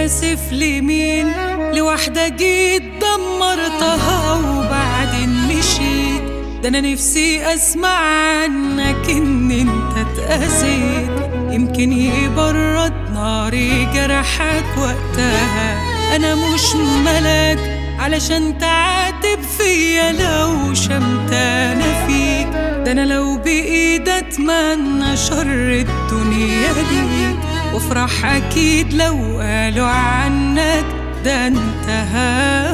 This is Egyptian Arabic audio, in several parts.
آسف لمين لوحدة جيت دمرتها وبعدين مشيت ده أنا نفسي أسمع عنك إن أنت اتأذيت يمكن يبرد ناري جرحك وقتها أنا مش ملاك علشان تعاتب فيا لو شمتانة فيك ده أنا لو بإيدي أتمنى شر الدنيا ليك وافرح أكيد لو قالوا عنك ده انتهى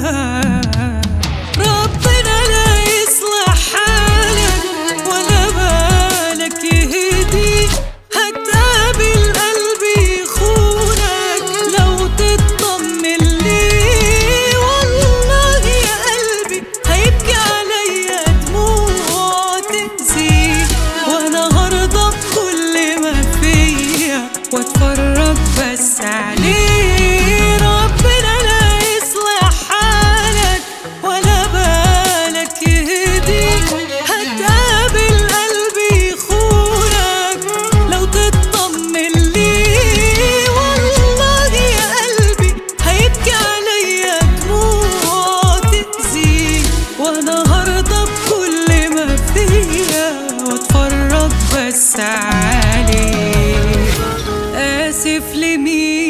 ربنا لا يصلح حالك ولا بالك يهديك هتقابل قلبي يخونك لو تطمن ليه والله يا قلبي هيبكي عليا دموع تأذيك وانا هرضى بكل ما فيا واتفرج بس عليه ربنا لا يصلح حالك ولا بالك يهديك هتقابل قلبي يخونك لو تطمن ليه والله يا قلبي هيبكي عليا دموع تأذيك وانا هرضى بكل ما فيا واتفرج بس عليك آسف لمين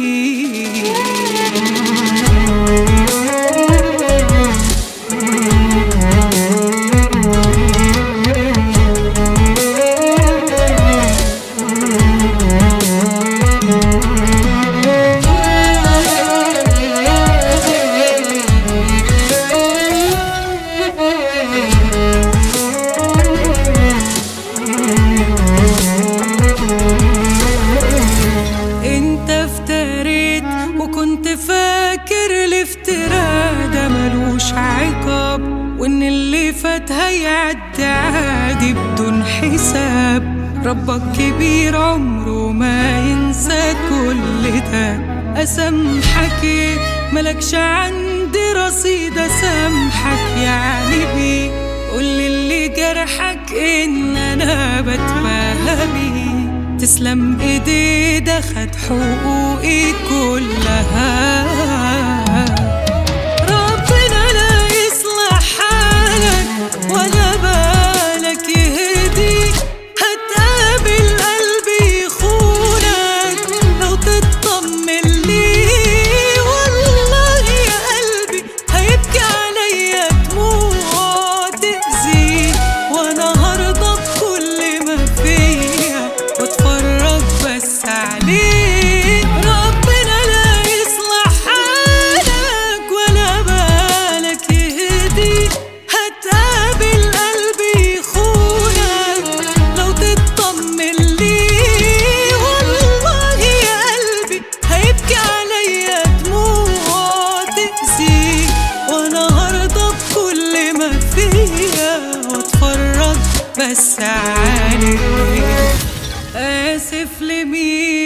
انت افتريت وكنت فاكر الافتراء ده ملوش عقاب وان اللي فات هيعدي عادي بدون حساب ربك كبير عمره ما ينسى كل ده اسامحك إيه؟ ملكش عندي رصيد اسامحك يعني بيه قولي اللي جرحك ان انا بتباهى بيه تسلم ايدي ده خد حقوقي كلها ربنا لا يصلح حالك ولا بالك يهديك هتقابل قلبي يخونك لو تطمن ليه والله يا قلبي هيبكي عليا دموع تأذيك وانا هرضى بكل ما فيا واتفرج بس عليك ربنا لا يصلح حالك ولا بالك يهديك هتقابل قلبي يخونك لو تطمن ليه والله يا قلبي هيبكي عليا دموع تأذيك وانا هرضى بكل ما فيا واتفرج بس عليك آسف لمين